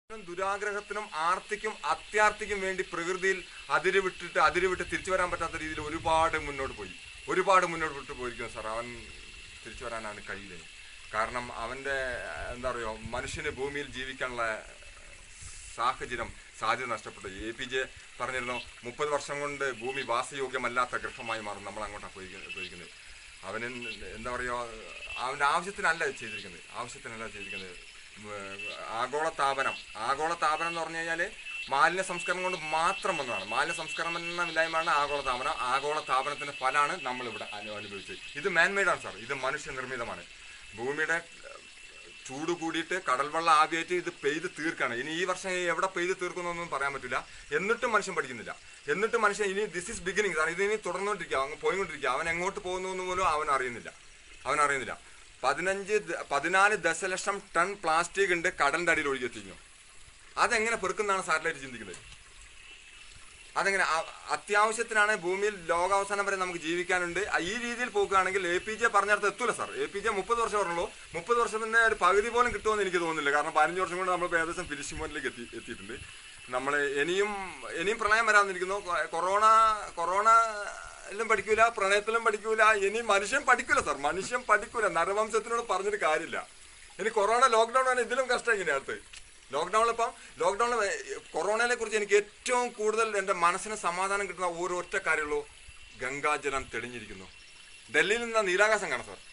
ദുരാഗ്രഹത്തിനും ആർത്തിക്കും അത്യാർത്തിക്കും വേണ്ടി പ്രകൃതിയിൽ അതിര് വിട്ടിട്ട് അതിര് വിട്ട് തിരിച്ചു വരാൻ പറ്റാത്ത രീതിയിൽ ഒരുപാട് മുന്നോട്ട് പോയി ഒരുപാട് മുന്നോട്ട് വിട്ട് പോയിരിക്കുന്നു സാർ അവൻ തിരിച്ചു വരാനാണ് കഴിയില്ല കാരണം അവൻ്റെ എന്താ പറയുക മനുഷ്യന് ഭൂമിയിൽ ജീവിക്കാനുള്ള സാഹചര്യം സാധ്യത നഷ്ടപ്പെട്ടു എ പി ജെ പറഞ്ഞിരുന്നു മുപ്പത് വർഷം കൊണ്ട് ഭൂമി വാസയോഗ്യമല്ലാത്ത ഗൃഹമായി മാറും നമ്മൾ അങ്ങോട്ടാണ് പോയിരിക്കുന്നത് പോയിരിക്കുന്നത് അവന് എന്താ പറയുക അവൻ്റെ ആവശ്യത്തിനല്ല ഇത് ചെയ്തിരിക്കുന്നത് ആവശ്യത്തിനല്ല ചെയ്തിരിക്കുന്നത് ഉം, ആഗോള താപനം ആഗോള താപനം എന്ന് പറഞ്ഞു കഴിഞ്ഞാൽ മാലിന്യ സംസ്കരണം കൊണ്ട് മാത്രം വന്നതാണ് മാലിന്യ സംസ്കരണം എന്ന വിലായ്മയാണ് ആഗോള താപനം ആഗോള താപനത്തിന്റെ ഫലമാണ് നമ്മൾ ഇവിടെ അനുഭവിച്ചത് ഇത് മാൻമെയ്ഡാണ് സാർ ഇത് മനുഷ്യനിർമ്മിതമാണ് ഭൂമിയുടെ ചൂട് കൂടിയിട്ട് കടൽ വെള്ളം ആവിയായിട്ട് ഇത് പെയ്ത് തീർക്കാണ് ഇനി ഈ വർഷം എവിടെ പെയ്ത് തീർക്കുന്നൊന്നും പറയാൻ പറ്റില്ല എന്നിട്ടും മനുഷ്യൻ പഠിക്കുന്നില്ല എന്നിട്ടും മനുഷ്യൻ ഇനി ദിസ് ഇസ് ബിഗിനിങ് സാർ ഇത് ഇനി തുടർന്നുകൊണ്ടിരിക്കുക അങ്ങ് പോയിക്കൊണ്ടിരിക്കുക അവൻ എങ്ങോട്ട് പോകുന്നു എന്ന് പോലും അവൻ അറിയുന്നില്ല അവൻ അറിയുന്നില്ല പതിനഞ്ച് ദ- പതിനാല് ദശലക്ഷം ടൺ പ്ലാസ്റ്റിക് ഉണ്ട് കടലിന്റെ അടിയിൽ ഒഴുകിയെത്തിക്കുന്നു അതെങ്ങനെ പെറുക്കുന്നതാണ് സാറ്റലൈറ്റ് ചിന്തിക്കുന്നത് അതെങ്ങനെ അ- അത്യാവശ്യത്തിനാണ് ഭൂമിയിൽ ലോകാവസാനം വരെ നമുക്ക് ജീവിക്കാനുണ്ട് ആ, ഈ രീതിയിൽ പോകുകയാണെങ്കിൽ എ പി ജെ പറഞ്ഞിടത്ത് എത്തൂല സാർ എ പി ജെ മുപ്പത് വർഷം പറഞ്ഞുള്ളൂ മുപ്പത് വർഷത്തിന്റെ ഒരു പകുതി പോലും കിട്ടുമെന്ന് എനിക്ക് തോന്നുന്നില്ല കാരണം പതിനഞ്ച് വർഷം കൊണ്ട് നമ്മൾ ഏകദേശം ഫിനിഷിംഗ് പോയിന്റിലേക്ക് എത്തി എത്തിയിട്ടുണ്ട് നമ്മൾ ഇനിയും ഇനിയും പ്രളയം വരാമെന്നിരിക്കുന്നു കൊ- കൊറോണ കൊറോണ എല്ലാം പഠിക്കൂല പ്രണയത്തിലും പഠിക്കൂല ഇനി മനുഷ്യൻ പഠിക്കൂല സാർ മനുഷ്യൻ പഠിക്കൂല നരവംശത്തിനോട് പറഞ്ഞിട്ട് കാര്യമില്ല ഇനി കൊറോണ ലോക്ക്ഡൌൺ ആണ് ഇതിലും കഷ്ടം ഇങ്ങനെയാണ് അടുത്ത് ലോക്ക്ഡൌണിൽ ഇപ്പം ലോക്ക്ഡൌണിൽ കൊറോണയെ കുറിച്ച് എനിക്ക് ഏറ്റവും കൂടുതൽ എൻ്റെ മനസ്സിന് സമാധാനം കിട്ടുന്ന ഒരു ഒറ്റ കാര്യമുള്ളൂ ഗംഗാജലം തെളിഞ്ഞിരിക്കുന്നു ഡൽഹിയിൽ നിന്ന് നീലാകാശം കാണാം സാർ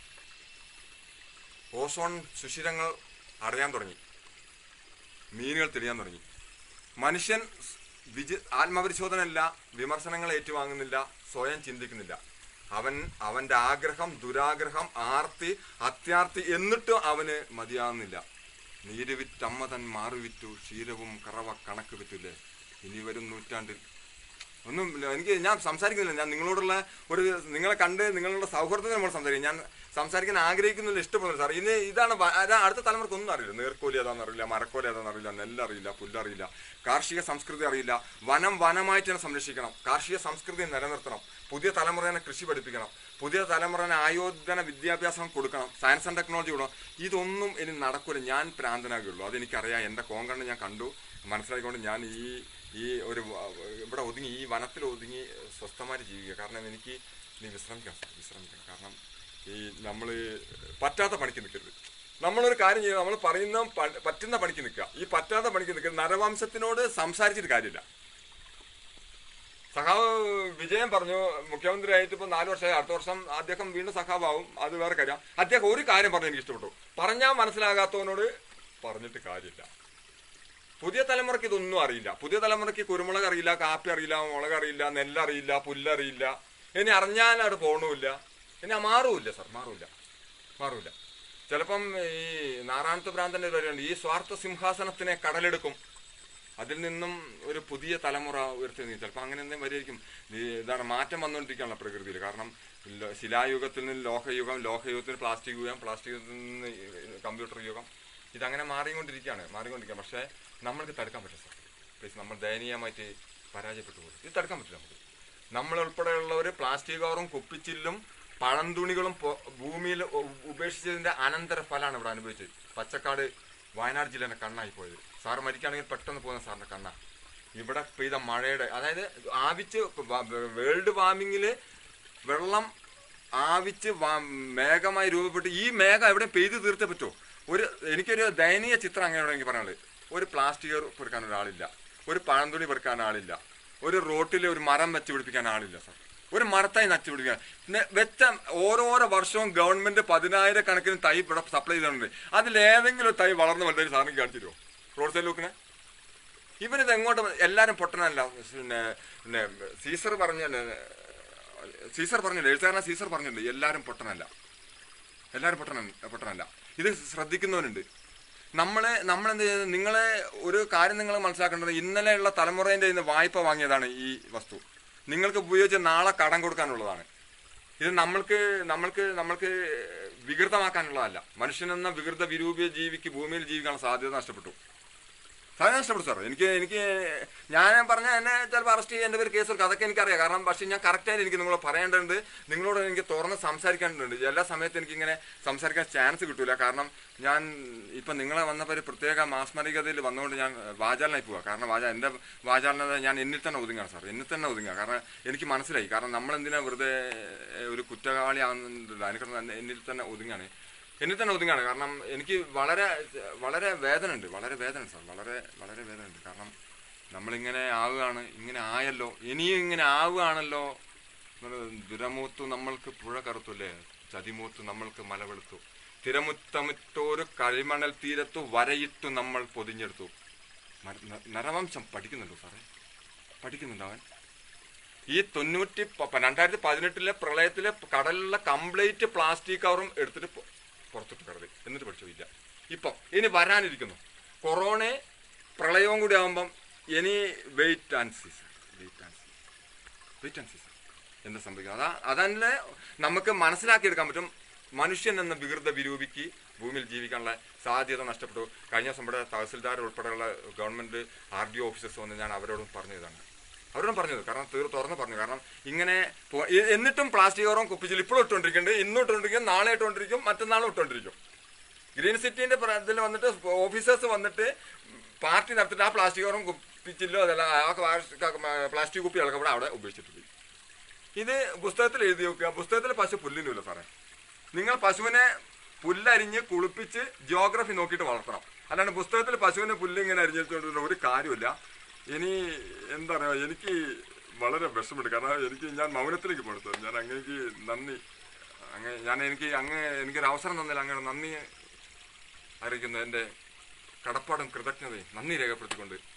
ഓസോൺ സുഷിരങ്ങൾ അടയാൻ തുടങ്ങി മീനുകൾ തെളിയാൻ തുടങ്ങി മനുഷ്യൻ വിജ ആത്മപരിശോധനയില്ല വിമർശനങ്ങൾ ഏറ്റുവാങ്ങുന്നില്ല സ്വയം ചിന്തിക്കുന്നില്ല അവൻ അവന്റെ ആഗ്രഹം ദുരാഗ്രഹം ആർത്തി അത്യാർത്തി എന്നിട്ടും അവന് മതിയാകുന്നില്ല നീര് വിറ്റമ്മ തൻ മാറു വിറ്റു ക്ഷീരവും കറവ കണക്ക് വിറ്റില്ലേ ഇനി വരും നൂറ്റാണ്ടിൽ ഒന്നും ഇല്ല. എനിക്ക് ഞാൻ സംസാരിക്കുന്നില്ല ഞാൻ നിങ്ങളോടുള്ള ഒരു നിങ്ങളെ കണ്ട് നിങ്ങളുടെ സൗഹൃദത്തിന് നമ്മൾ സംസാരിക്കും ഞാൻ സംസാരിക്കാൻ ആഗ്രഹിക്കുന്നില്ല ഇഷ്ടപ്പെടുന്നില്ല സാർ ഇനി ഇതാണ് വ- അതാ അടുത്ത തലമുറക്ക് ഒന്നും അറിയില്ല നീർക്കോലി ഏതാണെന്ന് അറിയില്ല മരക്കോലി ഏതാണെന്ന് അറിയില്ല നെല്ലറിയില്ല പുല്ലറിയില്ല കാർഷിക സംസ്കൃതി അറിയില്ല വനം വനമായിട്ട് തന്നെ സംരക്ഷിക്കണം കാർഷിക സംസ്കൃതി നിലനിർത്തണം പുതിയ തലമുറേനെ കൃഷി പഠിപ്പിക്കണം പുതിയ തലമുറേനെ ആയോധന വിദ്യാഭ്യാസം കൊടുക്കണം സയൻസ് ആൻഡ് ടെക്നോളജി കൊടുക്കണം ഇതൊന്നും ഇനി നടക്കൂല ഞാൻ പ്രാന്തനാകുള്ളൂ അതെനിക്കറിയാം എൻ്റെ കോങ്കണ്ണ് ഞാൻ കണ്ടു മനസ്സിലാക്കിക്കൊണ്ട് ഞാൻ ഈ ഈ ഒരു വ- ഇവിടെ ഒതുങ്ങി ഈ വനത്തിൽ ഒതുങ്ങി സ്വസ്ഥമായിട്ട് ജീവിക്കുക കാരണം എനിക്ക് നീ വിശ്രമിക്കണം സാർ, വിശ്രമിക്കണം കാരണം ഈ നമ്മൾ പറ്റാത്ത പണിക്ക് നിൽക്കരുത് നമ്മളൊരു കാര്യം ചെയ്യുക നമ്മൾ പറയുന്ന പ- പറ്റുന്ന പണിക്ക് നിൽക്കുക ഈ പറ്റാത്ത പണിക്ക് നിൽക്കരുത് നരവംശത്തിനോട് സംസാരിച്ചിട്ട് കാര്യമില്ല സഖാവ് വിജയൻ പറഞ്ഞു മുഖ്യമന്ത്രി ആയിട്ട് ഇപ്പൊ നാല് വർഷമായി അടുത്ത വർഷം അദ്ദേഹം വീണ്ടും സഖാവാവും അത് വേറെ കാര്യം അദ്ദേഹം ഒരു കാര്യം പറഞ്ഞു എനിക്ക് ഇഷ്ടപ്പെട്ടു പറഞ്ഞാൽ മനസ്സിലാകാത്തവനോട് പറഞ്ഞിട്ട് കാര്യമില്ല പുതിയ തലമുറയ്ക്ക് ഇതൊന്നും അറിയില്ല പുതിയ തലമുറയ്ക്ക് കുരുമുളക് അറിയില്ല കാപ്പി അറിയില്ല മുളക് അറിയില്ല നെല്ലറിയില്ല പുല്ലറിയില്ല ഇനി അറിഞ്ഞാൽ അവിടെ പോകണമില്ല ഇനി മാറൂല്ല സാർ മാറൂല്ല മാറൂല്ല ചിലപ്പം ഈ നാറാണത്ത് ഭ്രാന്തന്റെ ഒരു വരിയുണ്ട് ഈ സ്വാർത്ഥ സിംഹാസനത്തിനെ കടലെടുക്കും അതിൽ നിന്നും ഒരു പുതിയ തലമുറ ഉയർത്തി നീ ചിലപ്പോൾ അങ്ങനെ എന്തെങ്കിലും വരികയായിരിക്കും ഈ ഇതാണ് മാറ്റം വന്നുകൊണ്ടിരിക്കുകയാണല്ലോ പ്രകൃതിയിൽ കാരണം ലോ- ശിലായുഗത്തിൽ നിന്ന് ലോഹയുഗം ലോഹയുഗത്തിൽ പ്ലാസ്റ്റിക് യുഗം പ്ലാസ്റ്റിക് യുഗത്തിൽ നിന്ന് ഈ കമ്പ്യൂട്ടർ യുഗം ഇതങ്ങനെ മാറിക്കൊണ്ടിരിക്കുകയാണ് മാറിക്കൊണ്ടിരിക്കുക പക്ഷേ നമ്മൾക്ക് തടുക്കാൻ പറ്റില്ല സാർ പ്ലീസ് നമ്മൾ ദയനീയമായിട്ട് പരാജയപ്പെട്ടു പോകും ഇത് തടുക്കാൻ പറ്റില്ല നമുക്ക് നമ്മൾ ഉൾപ്പെടെയുള്ളവർ പ്ലാസ്റ്റിക് കവറും കുപ്പിച്ചില്ലും പഴംതുണികളും പൊ- ഭൂമിയിൽ ഉ- ഉപേക്ഷിച്ചതിന്റെ അനന്തര ഫലമാണ് ഇവിടെ അനുഭവിച്ചത് പച്ചക്കാട് വയനാട് ജില്ലേന്റെ കണ്ണായി പോയത് സാർ മരിക്കുകയാണെങ്കിൽ പെട്ടെന്ന് പോകുന്ന സാറിന്റെ കണ്ണ ഇവിടെ പെയ്ത മഴയുടെ അതായത് ആവിച്ച് വേൾഡ് വാർമിങ്ങില് വെള്ളം ആവിച്ച് വാ- മേഘമായി രൂപപ്പെട്ട് ഈ മേഘം എവിടെ പെയ്ത് തീർത്തേ പറ്റുമോ ഒരു എനിക്കൊരു ദയനീയ ചിത്രം അങ്ങനെയാണ് എനിക്ക് പറയാനുള്ളത് ഒരു പ്ലാസ്റ്റിക് പെറുക്കാൻ ഒരാളില്ല ഒരു പഴംതുണി പെറുക്കാൻ ആളില്ല ഒരു റോട്ടിൽ ഒരു മരം വെച്ച് പിടിപ്പിക്കാൻ ആളില്ല സാർ ഒരു മരത്തായി നച്ചു പിടിപ്പിക്കാൻ നെ- വെച്ച ഓരോരോ വർഷവും ഗവൺമെന്റ് പതിനായിരക്കണക്കിന് തൈ ഇവിടെ സപ്ലൈ ചെയ്തിട്ടുണ്ട് അതിലേതെങ്കിലും ഒരു തൈ വളർന്ന് വലുതായി സാറിന് കാണിച്ചു തരുമോ റോഡ് സൈഡിൽ നോക്കണേ ഇവനിത് എങ്ങോട്ട് എല്ലാരും പൊട്ടനല്ല പിന്നെ പിന്നെ സീസർ പറഞ്ഞ സീസർ പറഞ്ഞില്ല എഴുത്തുകാരന സീസർ പറഞ്ഞിട്ടുണ്ട് എല്ലാരും പൊട്ടനല്ല എല്ലാവരും പൊട്ടന പൊട്ടനല്ല ഇത് ശ്രദ്ധിക്കുന്നവനുണ്ട് നമ്മളെ നമ്മളെന്ത് ചെയ്യുന്നത് നിങ്ങളെ ഒരു കാര്യം നിങ്ങൾ മനസ്സിലാക്കേണ്ടത് ഇന്നലെയുള്ള തലമുറേൻ്റെ ഇന്ന് വായ്പ വാങ്ങിയതാണ് ഈ വസ്തു നിങ്ങൾക്ക് ഉപയോഗിച്ച് നാളെ കടം കൊടുക്കാനുള്ളതാണ് ഇത് നമ്മൾക്ക് നമ്മൾക്ക് നമ്മൾക്ക് വികൃതമാക്കാനുള്ളതല്ല മനുഷ്യനെന്ന വികൃത വിരൂപിയ ജീവിക്ക് ഭൂമിയിൽ ജീവിക്കാനുള്ള സാധ്യത നഷ്ടപ്പെട്ടു സാധനം നഷ്ടപ്പെട്ടു സാർ എനിക്ക് എനിക്ക് ഞാൻ പറഞ്ഞ എന്നെ ചിലപ്പോൾ അറസ്റ്റ് ചെയ്യാൻ എൻ്റെ പേര് കേസ് എടുക്കും അതൊക്കെ എനിക്കറിയാം കാരണം പക്ഷേ ഞാൻ കറക്റ്റായിട്ട് എനിക്ക് നിങ്ങളോട് പറയേണ്ടതുണ്ട് നിങ്ങളോട് എനിക്ക് തുറന്ന് സംസാരിക്കേണ്ടതുണ്ട് എല്ലാ സമയത്തും എനിക്കിങ്ങനെ സംസാരിക്കാൻ ചാൻസ് കിട്ടൂല കാരണം ഞാൻ ഇപ്പം നിങ്ങളെ വന്നപ്പോൾ ഒരു പ്രത്യേക മാസ്മരികതയിൽ വന്നുകൊണ്ട് ഞാൻ വാചാലനായി പോവുക കാരണം വാച എൻ്റെ വാചാലനത ഞാൻ എന്നിൽ തന്നെ ഒതുങ്ങാണ് സാർ എന്നിൽ തന്നെ ഒതുങ്ങുക കാരണം എനിക്ക് മനസ്സിലായി കാരണം നമ്മളെന്തിനാ വെറുതെ ഒരു കുറ്റവാളി ആകുന്നില്ല അതിനെ എന്നിൽ തന്നെ ഒതുങ്ങാണ് എന്നിൽ തന്നെ ഒതുങ്ങാണ് കാരണം എനിക്ക് വളരെ വളരെ വേദന ഉണ്ട് വളരെ വേദന ഉണ്ട് സാർ വളരെ വളരെ വേദന ഉണ്ട് കാരണം നമ്മളിങ്ങനെ ആവുകയാണ് ഇങ്ങനെ ആയല്ലോ ഇനിയും ഇങ്ങനെ ആവുകയാണല്ലോ എന്നുള്ളത് ദുരമൂത്തു നമ്മൾക്ക് പുഴ കറുത്തുല്ലേ ചതിമൂത്തു നമ്മൾക്ക് മല വെളുത്തു തിരമുത്തമിട്ടോരു കളിമണൽ തീരത്തു വരയിട്ടു നമ്മൾ പൊതിഞ്ഞെടുത്തു മര- ന- നരവംശം പഠിക്കുന്നുണ്ടോ സാറേ പഠിക്കുന്നുണ്ടോ അവൻ ഈ തൊണ്ണൂറ്റി പ- പ- രണ്ടായിരത്തി പതിനെട്ടിലെ പ്രളയത്തിലെ കടലിലെ കംപ്ലീറ്റ് പ്ലാസ്റ്റിക് കവറും എടുത്തിട്ട് പൊ- പുറത്തിട്ട് കിടത്തി എന്നിട്ട് പഠിച്ചു ഇല്ല ഇപ്പം ഇനി വരാനിരിക്കുന്നു കൊറോണ പ്രളയവും കൂടി ആകുമ്പം ഇനി wait and season wait and season wait and season എന്താ സംഭവിക്കുന്നത് അതാ അതന്നെ നമുക്ക് മനസ്സിലാക്കിയെടുക്കാൻ പറ്റും മനുഷ്യൻ എന്ന വികൃത വിരൂപിക്ക് ഭൂമിയിൽ ജീവിക്കാനുള്ള സാധ്യത നഷ്ടപ്പെട്ടു കഴിഞ്ഞ ദിവസം ഇവിടെ തഹസിൽദാർ ഉൾപ്പെടെയുള്ള ഗവൺമെന്റ് ആർ ഡി ഓഫീസേഴ്സ് വന്ന് ഞാൻ അവരോടും പറഞ്ഞതാണ് അവരോടും പറഞ്ഞത് കാരണം തീർ തുറന്ന് പറഞ്ഞു കാരണം ഇങ്ങനെ പോ- എ- എന്നിട്ടും പ്ലാസ്റ്റിക് കവറും കുപ്പിച്ചിൽ ഇപ്പോഴും ഇട്ടുകൊണ്ടിരിക്കുന്നുണ്ട് ഇന്നും ഇട്ടുകൊണ്ടിരിക്കും നാളെ ഇട്ടുകൊണ്ടിരിക്കും മറ്റന്നാളും ഇട്ടുകൊണ്ടിരിക്കും ഗ്രീൻ സിറ്റിന്റെ പ്ര- ഇതിൽ വന്നിട്ട് ഓഫീസേഴ്സ് വന്നിട്ട് പാർട്ടി നടത്തിയിട്ട് ആ പ്ലാസ്റ്റിക് കവറും കുപ്പിച്ചില്ലോ അതല്ല ആ പ്ലാസ്റ്റിക് കുപ്പി അവിടെ അവിടെ ഉപയോഗിച്ചിട്ട് പോയി ഇത് പുസ്തകത്തിൽ എഴുതി വെക്കുക പുസ്തകത്തിൽ പശു പുല്ലിനുമില്ല സാറേ നിങ്ങൾ പശുവിനെ പുല്ലരിഞ്ഞ് കുളിപ്പിച്ച് ജിയോഗ്രഫി നോക്കിയിട്ട് വളർത്തണം അല്ലാണ്ട് പുസ്തകത്തിൽ പശുവിനെ പുല്ല് ഇങ്ങനെ അരിഞ്ഞിട്ടുകൊണ്ടിരുന്ന ഒരു കാര്യമില്ല ഇനി എന്താ പറയുക എനിക്ക് വളരെ വിഷമമുണ്ട് കാരണം എനിക്ക് ഞാൻ മൗനത്തിലേക്ക് പോകണം ഞാൻ അങ്ങേക്ക് നന്ദി അങ്ങ് ഞാൻ എനിക്ക് അങ്ങ് എനിക്കൊരു അവസരം തന്നില്ല അങ്ങനെ നന്ദി അറിയിക്കുന്നു എൻ്റെ കടപ്പാടും കൃതജ്ഞതയും നന്ദി രേഖപ്പെടുത്തിക്കൊണ്ട്